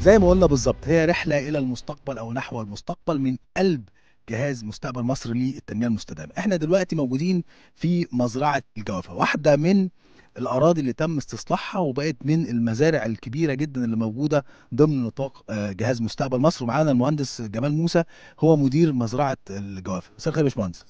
زي ما قلنا بالظبط هي رحله الى المستقبل او نحو المستقبل من قلب جهاز مستقبل مصر للتنميه المستدامه احنا دلوقتي موجودين في مزرعه الجوافه واحده من الاراضي اللي تم استصلاحها وبقت من المزارع الكبيره جدا اللي موجوده ضمن نطاق آه، جهاز مستقبل مصر ومعانا المهندس جمال موسى هو مدير مزرعه الجوافه مساء الخير يا باشمهندس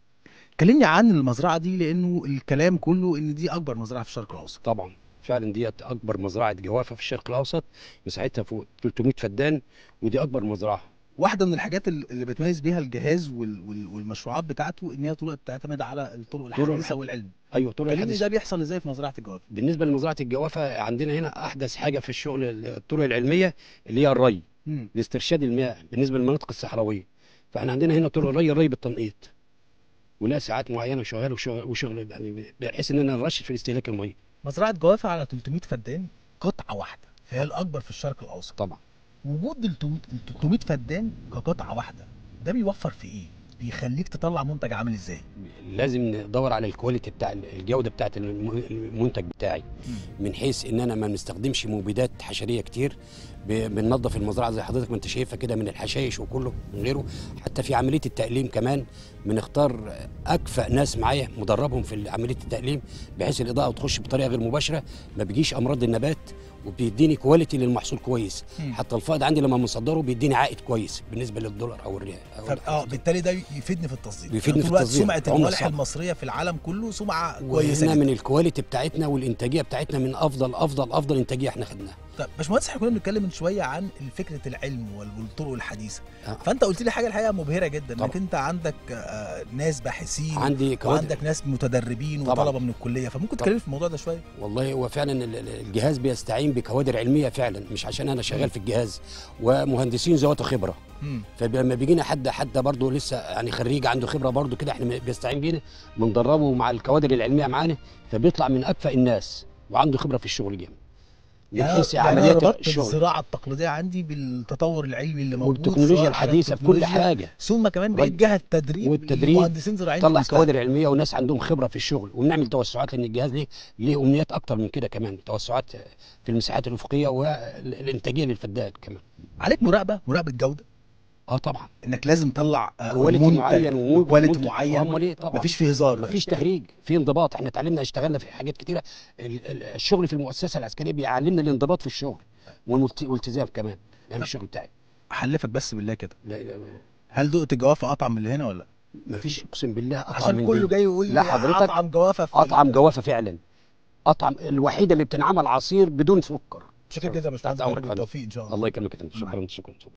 كلمني عن المزرعه دي لانه الكلام كله ان دي اكبر مزرعه في الشرق الاوسط طبعا فعلا ديت اكبر مزرعه جوافه في الشرق الاوسط مساحتها فوق 300 فدان ودي اكبر مزرعه واحده من الحاجات اللي بتميز بيها الجهاز وال- وال- والمشروعات بتاعته ان هي طرق بتعتمد على الطرق الحديثه الح- والعلم ايوه طرق كلمني الحديث ده بيحصل ازاي في مزرعه الجوافه بالنسبه لمزرعه الجوافه عندنا هنا احدث حاجه في الشغل الطرق العلميه اللي هي الري مم. لاسترشاد المياه بالنسبه للمناطق الصحراويه فاحنا عندنا هنا طرق الري الري بالتنقيط ولها ساعات معينه وشغال وشغل, وشغل يعني بحيث اننا نرشد في استهلاك الميه مزرعه جوافه على 300 فدان قطعه واحده فهي الاكبر في الشرق الاوسط طبعا وجود ال 300 فدان كقطعه واحده ده بيوفر في ايه بيخليك تطلع منتج عامل ازاي لازم ندور على الكواليتي بتاع الجوده بتاعت الم- المنتج بتاعي من حيث ان انا ما بنستخدمش مبيدات حشريه كتير ب- بننظف المزرعه زي حضرتك ما انت شايفها كده من الحشائش وكله من غيره حتى في عمليه التأليم كمان بنختار اكفأ ناس معايا مدربهم في عمليه التأليم بحيث الاضاءه تخش بطريقه غير مباشره ما بيجيش امراض النبات وبيديني كواليتي للمحصول كويس مم. حتى الفائض عندي لما بنصدره بيديني عائد كويس بالنسبه للدولار او الريال أو ف... اه بالتالي ده يفيدني في التصدير بيفيدني طول في الوقت التصدير. سمعه عملة الموالح صعبة. المصريه في العالم كله سمعه كويسه وهنا جدا من الكواليتي بتاعتنا والانتاجيه بتاعتنا من افضل افضل افضل انتاجيه احنا خدناها طب باشمهندس احنا كنا بنتكلم من شويه عن فكره العلم وال- والطرق الحديثه آه. فانت قلت لي حاجه الحقيقه مبهره جدا انك طبعا. انت عندك آه، ناس باحثين عندي كوادر وعندك ناس متدربين طبعا. وطلبه من الكليه فممكن طبعا. تكلمني في الموضوع ده شويه والله هو فعلا ال- ال- الجهاز بيستعين بكوادر علميه فعلا مش عشان انا شغال في الجهاز ومهندسين ذوات خبره مم. فلما بيجينا حد حد برضه لسه يعني خريج عنده خبره برضه كده احنا بيستعين بينا بندربه مع الكوادر العلميه معانا فبيطلع من اكفأ الناس وعنده خبره في الشغل جامد من يعني حيث يعني أنا عمليات ربطت الشغل الزراعه التقليديه عندي بالتطور العلمي اللي موجود والتكنولوجيا سواء على الحديثه في كل التكنولوجيا، حاجه ثم كمان بقيت ري- جهه تدريب والتدريب مهندسين زراعيين طلع في المستقبل. كوادر علميه وناس عندهم خبره في الشغل وبنعمل توسعات لان الجهاز ليه ليه امنيات اكتر من كده كمان توسعات في المساحات الافقيه والانتاجيه للفدان كمان عليك مراقبه مراقبه جوده اه طبعا انك لازم تطلع آه، كواليتي منتج معين ومو- كواليتي منتج. معين امال ايه طبعا مفيش فيه هزار مفيش تهريج في انضباط احنا اتعلمنا اشتغلنا في حاجات كتيره ال- ال- الشغل في المؤسسه العسكريه بيعلمنا الانضباط في الشغل والملت- والالتزام كمان يعني الشغل بتاعي احلفك بس بالله كده لا لا هل دقت جوافه اطعم من اللي هنا ولا لا مفيش اقسم بالله اطعم عشان من كله دي. جاي يقول لي لا حضرتك اطعم جوافه في اطعم جوافه فعلا اطعم الوحيده اللي بتنعمل عصير بدون سكر شكرا جدا يا باشمهندس تحت أمرك أرجو فندم. التوفيق ان شاء الله الله يكرمك يا فندم. شكرا شكرا شكرا